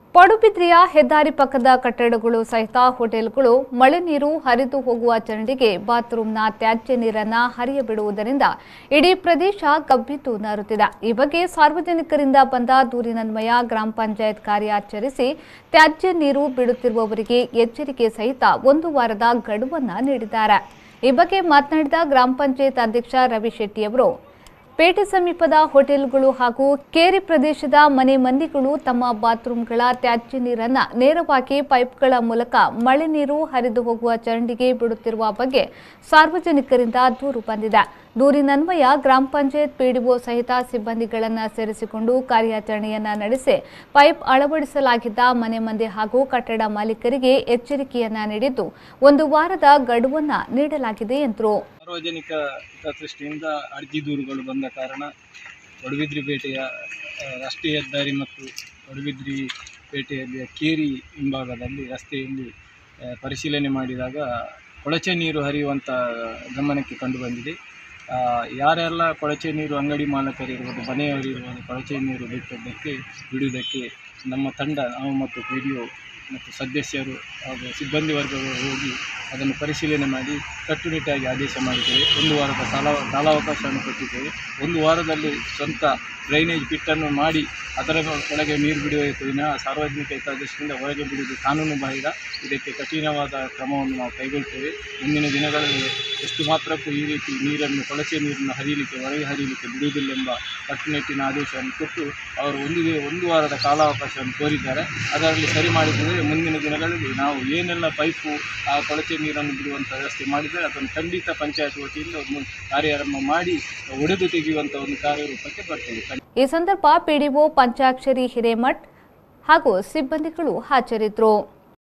ಪಡುಬಿದ್ರಿಯ ಹೆದ್ದಾರಿ ಪಕ್ಕದ ಕಟ್ಟಡಗಳು ಸಹಿತ ಹೋಟೆಲ್ಗಳು ಮಳೆ ನೀರು ಹರಿದು ಹೋಗುವ ಚರಂಡಿಗೆ ಬಾತ್ರೂಮ್ನ ತ್ಯಾಜ್ಯ ನೀರನ್ನ ಹರಿಯಬಿಡುವುದರಿಂದ ಇಡೀ ಪ್ರದೇಶ ಕಬ್ಬಿದ್ದು ನಾರುತ್ತಿದೆ ಈ ಬಗ್ಗೆ ಸಾರ್ವಜನಿಕರಿಂದ ಬಂದ ದೂರಿನನ್ವಯ ಗ್ರಾಮ ಪಂಚಾಯತ್ ಕಾರ್ಯಾಚರಿಸಿ ತ್ಯಾಜ್ಯ ನೀರು ಬಿಡುತ್ತಿರುವವರಿಗೆ ಎಚ್ಚರಿಕೆ ಸಹಿತ ಒಂದು ವಾರದ ಗಡುವನ್ನ ನೀಡಿದ್ದಾರೆ ಈ ಬಗ್ಗೆ ಮಾತನಾಡಿದ ಗ್ರಾಮ ಪಂಚಾಯತ್ ಅಧ್ಯಕ್ಷ ರವಿ ಶೆಟ್ಟಿ ಅವರು ಪೇಟೆ ಸಮೀಪದ ಹೋಟೆಲ್ಗಳು ಹಾಗೂ ಕೇರಿ ಪ್ರದೇಶದ ಮನೆ ಮಂದಿಗಳು ತಮ್ಮ ಬಾತ್ರೂಮ್ಗಳ ತ್ಯಾಜ್ಯ ನೀರನ್ನ ನೇರವಾಗಿ ಪೈಪ್ಗಳ ಮೂಲಕ ಮಳೆ ನೀರು ಹರಿದು ಹೋಗುವ ಚರಂಡಿಗೆ ಬಿಡುತ್ತಿರುವ ಬಗ್ಗೆ ಸಾರ್ವಜನಿಕರಿಂದ ದೂರು ಬಂದಿದೆ ದೂರಿನನ್ವಯ ಗ್ರಾಮ ಪಂಚಾಯತ್ ಪಿಡಿಒ ಸಹಿತ ಸಿಬ್ಬಂದಿಗಳನ್ನು ಸೇರಿಸಿಕೊಂಡು ಕಾರ್ಯಾಚರಣೆಯನ್ನ ನಡೆಸಿ ಪೈಪ್ ಅಳವಡಿಸಲಾಗಿದ್ದ ಮನೆ ಮಂದಿ ಹಾಗೂ ಕಟ್ಟಡ ಮಾಲೀಕರಿಗೆ ಎಚ್ಚರಿಕೆಯನ್ನ ನೀಡಿದ್ದು ಒಂದು ವಾರದ ಗಡುವನ್ನ ನೀಡಲಾಗಿದೆ ಎಂದರು ಸಾರ್ವಜನಿಕ ಹಿತದೃಷ್ಟಿಯಿಂದ ಅರ್ಜಿ ದೂರುಗಳು ಬಂದ ಕಾರಣ ಪಡುಬಿದ್ರಿ ಪೇಟೆಯ ಆ, ರಾಷ್ಟ್ರೀಯ ಹೆದ್ದಾರಿ ಮತ್ತು ಪಡುಬಿದ್ರಿ ಪೇಟೆಯಲ್ಲಿ ಕೇರಿ ಹಿಂಭಾಗದಲ್ಲಿ ರಸ್ತೆಯಲ್ಲಿ ಆ, ಪರಿಶೀಲನೆ ಮಾಡಿದಾಗ ಕೊಳಚೆ ನೀರು ಹರಿಯುವಂಥ ಗಮನಕ್ಕೆ ಕಂಡುಬಂದಿದೆ ಆ, ಯಾರೆಲ್ಲ ಕೊಳಚೆ ನೀರು ಅಂಗಡಿ ಮಾಲಕರಿರ್ಬೋದು ಮನೆಯವರಿರ್ಬೋದು ಕೊಳಚೆ ನೀರು ಬಿಟ್ಟದ್ದಕ್ಕೆ ಬಿಡುವುದಕ್ಕೆ ನಮ್ಮ ತಂಡ ನಾವು ಮತ್ತು ಪಿ ಡಿ ಒ ಮತ್ತು ಸದಸ್ಯರು ಹಾಗೂ ಸಿಬ್ಬಂದಿ ವರ್ಗಗಳು ಹೋಗಿ ಅದನ್ನು ಪರಿಶೀಲನೆ ಮಾಡಿ ಕಟ್ಟುನಿಟ್ಟಾಗಿ ಆದೇಶ ಮಾಡಿದ್ದೇವೆ ಒಂದು ವಾರದ ಕಾಲ ಕಾಲಾವಕಾಶವನ್ನು ಕೊಟ್ಟಿದ್ದೇವೆ ಒಂದು ವಾರದಲ್ಲಿ ಸ್ವಂತ ಡ್ರೈನೇಜ್ ಪಿಟ್ಟನ್ನು ಮಾಡಿ ಅದರ ಒಳಗೆ ನೀರು ಬಿಡುವ ವಿನಃ ಸಾರ್ವಜನಿಕ ಹಿತದೃಷ್ಟಿಯಿಂದ ಹೊರಗೆ ಬಿಡುವುದು ಕಾನೂನು ಬಾಹಿರ ಇದಕ್ಕೆ ಕಠಿಣವಾದ ಕ್ರಮವನ್ನು ನಾವು ಕೈಗೊಳ್ತೇವೆ ಮುಂದಿನ ದಿನಗಳಲ್ಲಿ ಎಷ್ಟು ಮಾತ್ರಕ್ಕೂ ಈ ರೀತಿ ನೀರನ್ನು ಕೊಳಚೆ ನೀರನ್ನು ಹರಿಯಲಿಕ್ಕೆ ಹೊರಗೆ ಹರಿಯಲಿಕ್ಕೆ ಬಿಡುವುದಿಲ್ಲೆಂಬ ಕಟ್ಟುನಿಟ್ಟಿನ ಆದೇಶವನ್ನು ಕೊಟ್ಟು ಅವರು ಒಂದು ದಿ- ಒಂದು ವಾರದ ಕಾಲಾವಕಾಶವನ್ನು ಕೋರಿದ್ದಾರೆ ಅದರಲ್ಲಿ ಸರಿ ಮಾಡಿದರೆ ಮುಂದಿನ ದಿನಗಳಲ್ಲಿ ನಾವು ಏನೆಲ್ಲ ಪೈಪು ಆ ಕೊಳಚೆ ನೀರನ್ನು ಬಿಡುವಂಥ ವ್ಯವಸ್ಥೆ ಮಾಡಿದರೆ ಅದನ್ನು ಖಂಡಿತ ಪಂಚಾಯತ್ ವತಿಯಿಂದ ಒಂದು ಕಾರ್ಯಾರಂಭ ಮಾಡಿ ಒಡೆದು ತೆಗೆಯುವಂಥ ಒಂದು ಕಾರ್ಯರೂಪಕ್ಕೆ ಬರ್ತೇವೆ ಈ ಸಂದರ್ಭ ಪಿಡಿಒ ಪಂಚಾಕ್ಷರಿ ಹಿರೇಮಠ್ ಹಾಗೂ ಸಿಬ್ಬಂದಿಗಳು ಹಾಜರಿದ್ದರು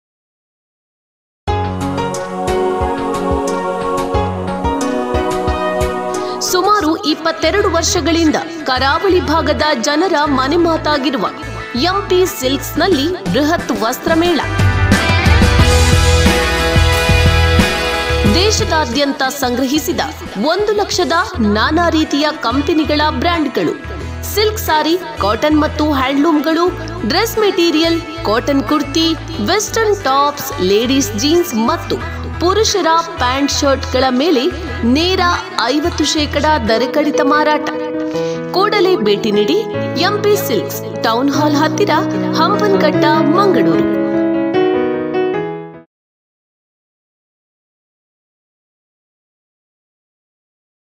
ಸುಮಾರು ಇಪ್ಪತ್ತೆರಡು ವರ್ಷಗಳಿಂದ ಕರಾವಳಿ ಭಾಗದ ಜನರ ಮನೆ ಮಾತಾಗಿರುವ ಎಂಪಿ ಸಿಲ್ಕ್ಸ್ನಲ್ಲಿ ಬೃಹತ್ ವಸ್ತ್ರಮೇಳ ದೇಶದಾದ್ಯಂತ ಸಂಗ್ರಹಿಸಿದ ಒಂದು ಲಕ್ಷದ ನಾನಾ ರೀತಿಯ ಕಂಪನಿಗಳ ಬ್ರ್ಯಾಂಡ್ಗಳು ಸಿಲ್ಕ್ ಸಾರಿ ಕಾಟನ್ ಮತ್ತು ಹ್ಯಾಂಡ್ಲೂಮ್ಗಳು dress material cotton kurti western tops ladies jeans ಮತ್ತು ಪುರುಷರ ಪ್ಯಾಂಟ್ ಶರ್ಟ್ಗಳ ಮೇಲೆ ನೇರ ಐವತ್ತು ಶೇಕಡ ದರ ಕಡಿತ ಮಾರಾಟ ಕೂಡಲೇ ಭೇಟಿ ನೀಡಿ ಎಂಪಿ ಸಿಲ್ಕ್ಸ್ ಟೌನ್ ಹಾಲ್ ಹತ್ತಿರ ಹಂಪನಕಟ್ಟ ಮಂಗಳೂರು